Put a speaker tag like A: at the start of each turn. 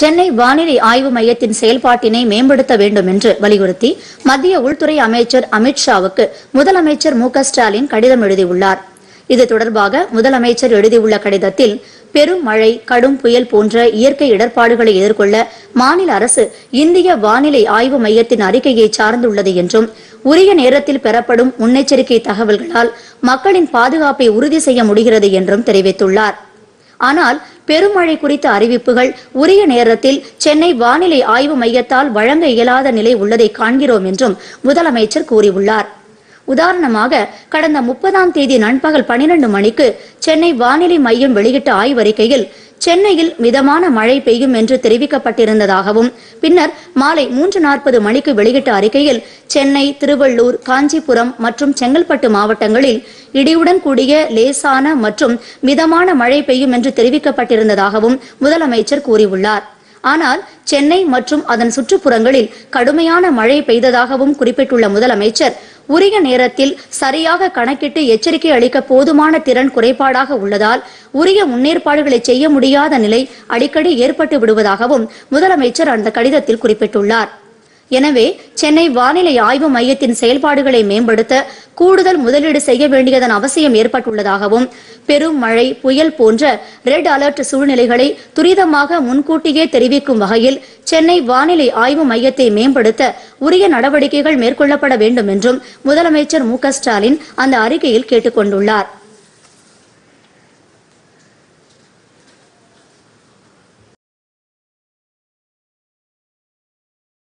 A: சென்னை வானிலை ஆய்வு மையத்தின் செயல்பாட்டினை மேம்படுத்த வேண்டும் என்று வலியுறுத்தி மத்திய உள்துறை அமைச்சர் அமித்ஷாவுக்கு முதலமைச்சர் மு க ஸ்டாலின் கடிதம் எழுதியுள்ளார் இது தொடர்பாக முதலமைச்சர் எழுதியுள்ள கடிதத்தில் பெரும் மழை கடும் புயல் போன்ற இயற்கை இடர்பாடுகளை எதிர்கொள்ள மாநில அரசு இந்திய வானிலை ஆய்வு மையத்தின் அறிக்கையை சார்ந்துள்ளது என்றும் உரிய நேரத்தில் பெறப்படும் முன்னெச்சரிக்கை தகவல்களால் மக்களின் பாதுகாப்பை உறுதி செய்ய முடிகிறது என்றும் தெரிவித்துள்ளார் ஆனால் பெருமழை குறித்த அறிவிப்புகள் உரிய நேரத்தில் சென்னை வானிலை ஆய்வு மையத்தால் வழங்க இயலாத நிலை உள்ளதை காண்கிறோம் என்றும் முதலமைச்சர் கூறியுள்ளார் உதாரணமாக கடந்த முப்பதாம் தேதி நண்பகல் பனிரெண்டு மணிக்கு சென்னை வானிலை மையம் வெளியிட்ட ஆய்வறிக்கையில் சென்னையில் மிதமான மழை பெய்யும் என்று தெரிவிக்கப்பட்டிருந்ததாகவும் பின்னர் மாலை மூன்று நாற்பது மணிக்கு வெளியிட்ட அறிக்கையில் சென்னை திருவள்ளூர் காஞ்சிபுரம் மற்றும் செங்கல்பட்டு மாவட்டங்களில் இடியுடன் கூடிய லேசான மற்றும் மிதமான மழை பெய்யும் என்று தெரிவிக்கப்பட்டிருந்ததாகவும் முதலமைச்சர் கூறியுள்ளார் ஆனால் சென்னை மற்றும் அதன் சுற்றுப்புறங்களில் கடுமையான மழை பெய்ததாகவும் குறிப்பிட்டுள்ள முதலமைச்சர் உரிய நேரத்தில் சரியாக கணக்கிட்டு எச்சரிக்கை அளிக்க போதுமான திறன் குறைபாடாக உள்ளதால் உரிய முன்னேற்பாடுகளை செய்ய முடியாத நிலை அடிக்கடி ஏற்பட்டு விடுவதாகவும் முதலமைச்சர் அந்த கடிதத்தில் குறிப்பிட்டுள்ளார் எனவே சென்னை வானிலை ஆய்வு மையத்தின் செயல்பாடுகளை மேம்படுத்த கூடுதல் முதலீடு செய்ய வேண்டியதன் அவசியம் ஏற்பட்டுள்ளதாகவும் பெரும் மழை புயல் போன்ற ரெட் அலர்ட் சூழ்நிலைகளை துரிதமாக முன்கூட்டியே தெரிவிக்கும் வகையில் சென்னை வானிலை ஆய்வு மையத்தை மேம்படுத்த உரிய நடவடிக்கைகள் மேற்கொள்ளப்பட வேண்டும் என்றும் முதலமைச்சர் மு க ஸ்டாலின் அந்த அறிக்கையில் கேட்டுக் கொண்டுள்ளார்